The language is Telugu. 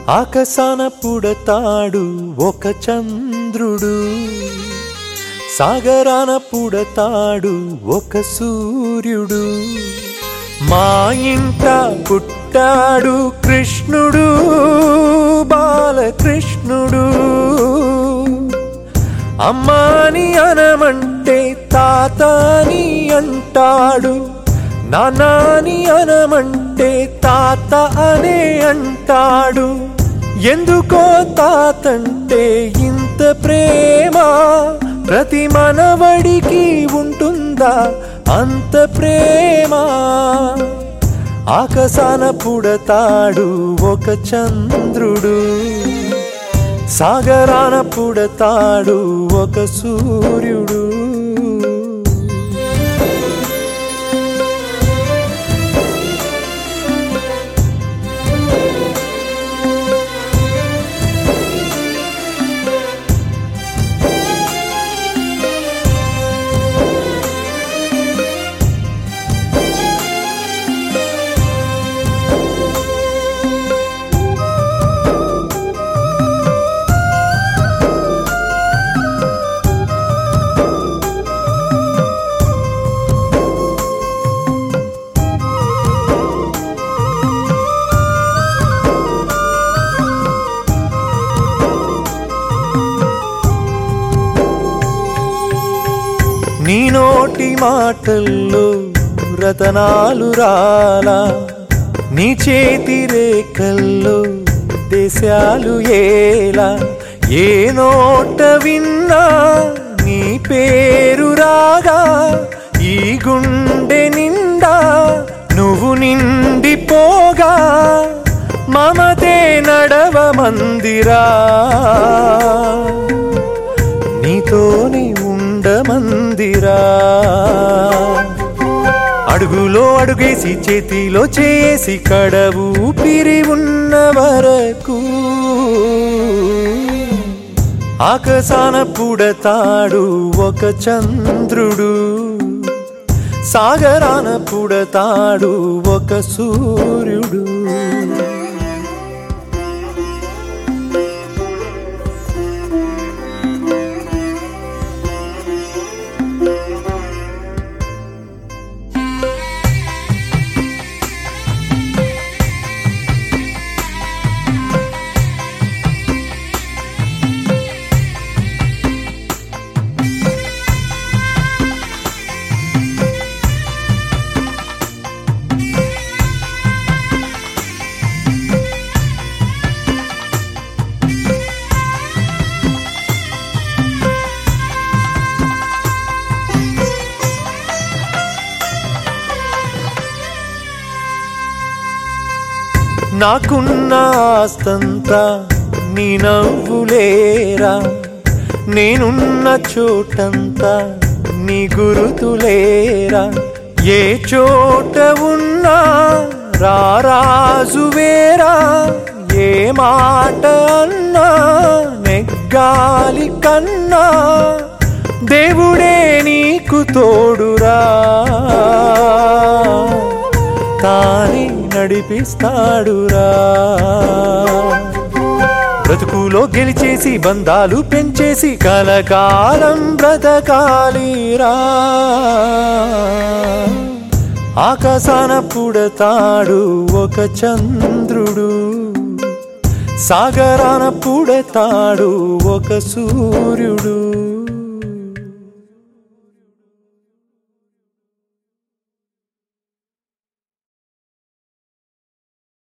ఆకాశాన పుడతాడు ఒక చంద్రుడు సాగరాన పుడతాడు ఒక సూర్యుడు మా ఇంట పుట్టాడు కృష్ణుడు బాలకృష్ణుడు అమ్మాని అనమంటే తాతాని అంటాడు నానాని అనమంటే తాత అనే అంటాడు ఎందుకో తాతంటే ఇంత ప్రేమ ప్రతి మనవడికి ఉంటుందా అంత ప్రేమ ఆకాశాన పుడతాడు ఒక చంద్రుడు సాగరాన పుడతాడు ఒక సూర్యుడు నీ నోటి మాటల్లో రతనాలు రాలా నీ చేతి రేఖల్లో దేశాలు ఏలా ఏ నోట విన్నా నీ పేరు రాగా ఈ గుండె నిండా నువ్వు నిండిపోగా మమతే నడవ మందిరా నీతోనే ఉండమందిరా అడుగులో అడుగేసి చేతిలో చేసి కడవు పిరి ఉన్న వరకు ఆకాశాన పుడతాడు ఒక చంద్రుడు సాగరాన పుడతాడు ఒక సూర్యుడు నాకున్న ఆస్తంతా నీ నవ్వులేరా నేనున్న చోటంతా నీ గురుతులేరా ఏ చోట ఉన్నా రారాజు వేరా ఏ మాట అన్నా నెగ్గాలి కన్నా దేవుడే నీకు తోడురా తానే నడిపిస్తాడురా బ్రతుకులో గెలిచేసి బంధాలు పెంచేసి కలకాలం బ్రతకాలిరా ఆకాశాన పుడతాడు ఒక చంద్రుడు సాగరాన పుడతాడు ఒక సూర్యుడు